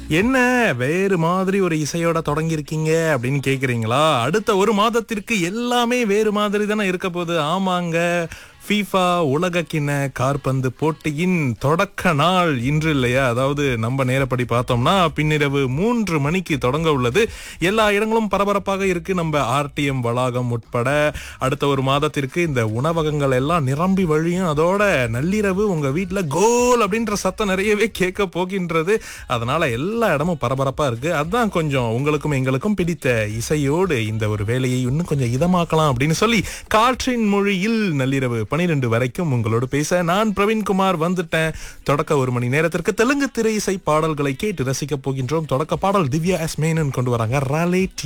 என்ன வேறு மாதிரி ஒரு இசையோட தொடங்கியிருக்கீங்க அப்படின்னு கேக்குறீங்களா அடுத்த ஒரு மாதத்திற்கு எல்லாமே வேறு மாதிரி தானே இருக்க போகுது ஆமாங்க ஃபீஃபா உலகக்கிண்ண கார்பந்து போட்டியின் தொடக்க நாள் இன்று இல்லையா அதாவது நம்ம நேரப்படி பார்த்தோம்னா பின்னிரவு மூன்று மணிக்கு தொடங்க உள்ளது எல்லா இடங்களும் பரபரப்பாக இருக்கு நம்ம ஆர்டிஎம் வளாகம் உட்பட அடுத்த ஒரு மாதத்திற்கு இந்த உணவகங்கள் எல்லாம் நிரம்பி வழியும் அதோட நள்ளிரவு உங்க வீட்டுல கோல் அப்படின்ற சத்தம் நிறையவே கேட்க போகின்றது அதனால எல்லா இடமும் பரபரப்பா இருக்கு அதான் கொஞ்சம் உங்களுக்கும் எங்களுக்கும் பிடித்த இசையோடு இந்த ஒரு வேலையை இன்னும் கொஞ்சம் இதமாக்கலாம் அப்படின்னு சொல்லி காற்றின் மொழியில் நள்ளிரவு பனிரெண்டு வரைக்கும் உங்களோடு பேச நான் பிரவீன்குமார் வந்துட்டேன் தொடக்க ஒரு மணி நேரத்திற்கு தெலுங்கு திரை இசை பாடல்களை கேட்டு ரசிக்க போகின்றோம் தொடக்க பாடல் திவ்யா எஸ் மேனன் கொண்டு வராங்க ராலே